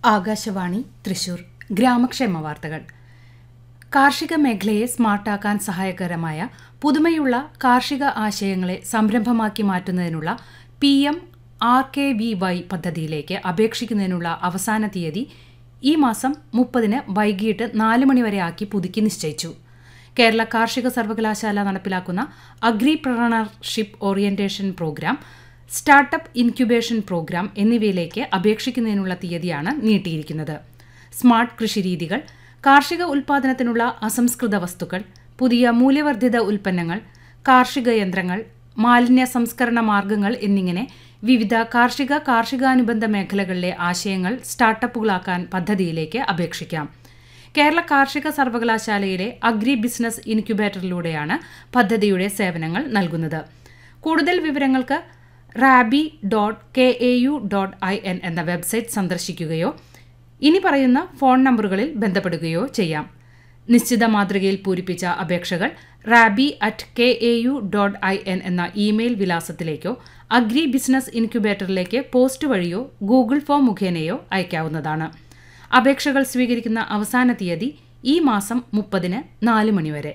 ആകാശവാണി തൃശൂർ ഗ്രാമക്ഷേമ വാർത്തകൾ കാർഷിക മേഖലയെ സ്മാർട്ടാക്കാൻ സഹായകരമായ പുതുമയുള്ള കാർഷിക ആശയങ്ങളെ സംരംഭമാക്കി മാറ്റുന്നതിനുള്ള P M R K V Y പദ്ധതിയിലേക്ക് അപേക്ഷിക്കുന്നതിനുള്ള അവസാന തീയതി ഈ മാസം മുപ്പതിന് വൈകിട്ട് നാല് മണിവരെ ആക്കി പുതുക്കി നിശ്ചയിച്ചു കേരള കാർഷിക സർവകലാശാല നടപ്പിലാക്കുന്ന agripreneurship orientation program startup incubation program എന്നിവയിലേക്ക് അപേക്ഷിക്കുന്നതിനുള്ള തീയതിയാണ് നീട്ടിയിരിക്കുന്നത് സ്മാർട്ട് കൃഷിരീതികൾ കാർഷിക ഉൽപ്പാദനത്തിനുള്ള അസംസ്കൃത വസ്തുക്കൾ പുതിയ മൂല്യവർദ്ധിത ഉൽപ്പന്നങ്ങൾ കാർഷിക യന്ത്രങ്ങൾ മാലിന്യ സംസ്കരണ മാർഗങ്ങൾ എന്നിങ്ങനെ വിവിധ കാർഷിക കാർഷികാനുബന്ധ മേഖലകളിലെ ആശയങ്ങൾ സ്റ്റാർട്ടപ്പുകളാക്കാൻ പദ്ധതിയിലേക്ക് അപേക്ഷിക്കാം കേരള കാർഷിക സർവകലാശാലയിലെ അഗ്രി ബിസിനസ് ഇൻക്യുബേറ്ററിലൂടെയാണ് പദ്ധതിയുടെ സേവനങ്ങൾ നൽകുന്നത് കൂടുതൽ വിവരങ്ങൾക്ക് Rabi dot K A U dot I N എന്ന വെബ്സൈറ്റ് സന്ദർശിക്കുകയോ ഇനി പറയുന്ന ഫോൺ നമ്പറുകളിൽ ബന്ധപ്പെടുകയോ ചെയ്യാം നിശ്ചിത മാതൃകയിൽ പൂരിപ്പിച്ച അപേക്ഷകൾ Rabi at K A U dot I N എന്ന ഇമെയിൽ വിലാസത്തിലേക്കോ അഗ്രി ബിസിനസ് ഇൻക്യുബേറ്ററിലേക്ക് പോസ്റ്റ് വഴിയോ ഗൂഗിൾ ഫോം മുഖേനയോ അയക്കാവുന്നതാണ് അപേക്ഷകൾ സ്വീകരിക്കുന്ന അവസാന തീയതി ഈ മാസം മുപ്പതിന് നാല് മണിവരെ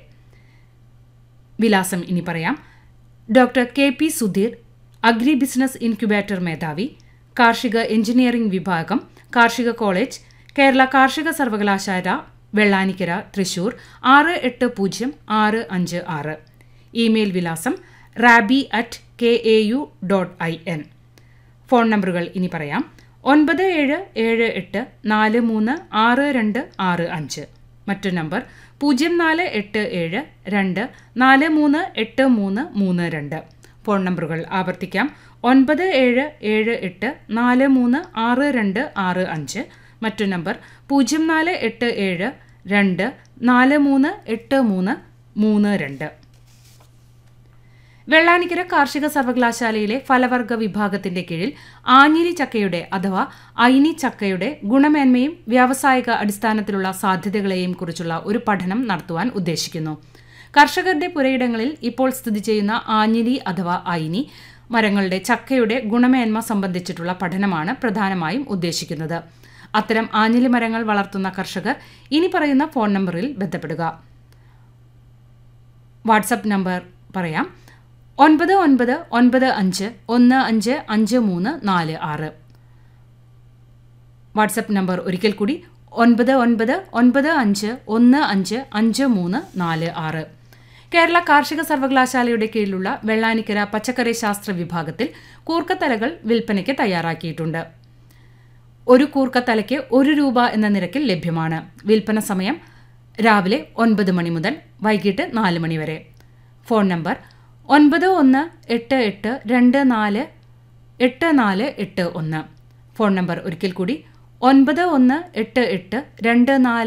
വിലാസം ഇനി പറയാം doctor K P Sudheer agri business incubator മേധാവി കാർഷിക എഞ്ചിനീയറിംഗ് വിഭാഗം കാർഷിക കോളേജ് കേരള കാർഷിക സർവകലാശാല വെള്ളാനിക്കര തൃശൂർ ആറ് എട്ട് പൂജ്യം ആറ് അഞ്ച് ആറ് ഇമെയിൽ വിലാസം Rabi at K A U dot I N ഫോൺ നമ്പറുകൾ ഇനി പറയാം ഒൻപത് ഏഴ് ഏഴ് എട്ട് നാല് മൂന്ന് ആറ് രണ്ട് ആറ് അഞ്ച് മറ്റു നമ്പർ പൂജ്യം നാല് എട്ട് ഏഴ് രണ്ട് നാല് മൂന്ന് എട്ട് മൂന്ന് മൂന്ന് രണ്ട് ഫോൺ നമ്പറുകൾ ആവർത്തിക്കാം ഒൻപത് ഏഴ് ഏഴ് എട്ട് നാല് മൂന്ന് ആറ് രണ്ട് ആറ് അഞ്ച് മറ്റു നമ്പർ പൂജ്യം നാല് എട്ട് ഏഴ് രണ്ട് നാല് മൂന്ന് എട്ട് മൂന്ന് മൂന്ന് രണ്ട് വെള്ളാനിക്കര കാർഷിക സർവകലാശാലയിലെ ഫലവർഗ വിഭാഗത്തിന്റെ കീഴിൽ ആഞ്ഞിലി ചക്കയുടെ അഥവാ ഐനി ചക്കയുടെ ഗുണമേന്മയും വ്യാവസായിക അടിസ്ഥാനത്തിലുള്ള സാധ്യതകളെയും കുറിച്ചുള്ള ഒരു പഠനം നടത്തുവാൻ ഉദ്ദേശിക്കുന്നു കർഷകരുടെ പുരയിടങ്ങളിൽ ഇപ്പോൾ സ്ഥിതി ചെയ്യുന്ന ആഞ്ഞിലി അഥവാ ഐനി മരങ്ങളുടെ ചക്കയുടെ ഗുണമേന്മ സംബന്ധിച്ചിട്ടുള്ള പഠനമാണ് പ്രധാനമായും ഉദ്ദേശിക്കുന്നത് അത്തരം ആഞ്ഞിലി മരങ്ങൾ വളർത്തുന്ന കർഷകർ ഇനി പറയുന്ന ഫോൺ നമ്പറിൽ ബന്ധപ്പെടുക വാട്സപ്പ് നമ്പർ പറയാം ഒൻപത് ഒൻപത് ഒൻപത് അഞ്ച് ഒന്ന് അഞ്ച് അഞ്ച് മൂന്ന് നാല് ആറ് വാട്സപ്പ് നമ്പർ ഒരിക്കൽ കൂടി ഒൻപത് ഒൻപത് ഒൻപത് അഞ്ച് ഒന്ന് അഞ്ച് അഞ്ച് മൂന്ന് നാല് ആറ് കേരള കാർഷിക സർവകലാശാലയുടെ കീഴിലുള്ള വെള്ളാനിക്കര പച്ചക്കറി ശാസ്ത്ര വിഭാഗത്തിൽ കൂർക്കത്തലകൾ വിൽപ്പനയ്ക്ക് തയ്യാറാക്കിയിട്ടുണ്ട് ഒരു കൂർക്കത്തലയ്ക്ക് ഒരു രൂപ എന്ന നിരക്കിൽ ലഭ്യമാണ് വിൽപ്പന സമയം രാവിലെ ഒൻപത് മണി മുതൽ വൈകിട്ട് നാല് മണി വരെ ഫോൺ നമ്പർ ഒൻപത് ഒന്ന് എട്ട് എട്ട് രണ്ട് നാല് എട്ട് നാല് എട്ട് ഒന്ന് ഫോൺ നമ്പർ ഒരിക്കൽ കൂടി ഒൻപത് ഒന്ന് എട്ട് എട്ട് രണ്ട് നാല്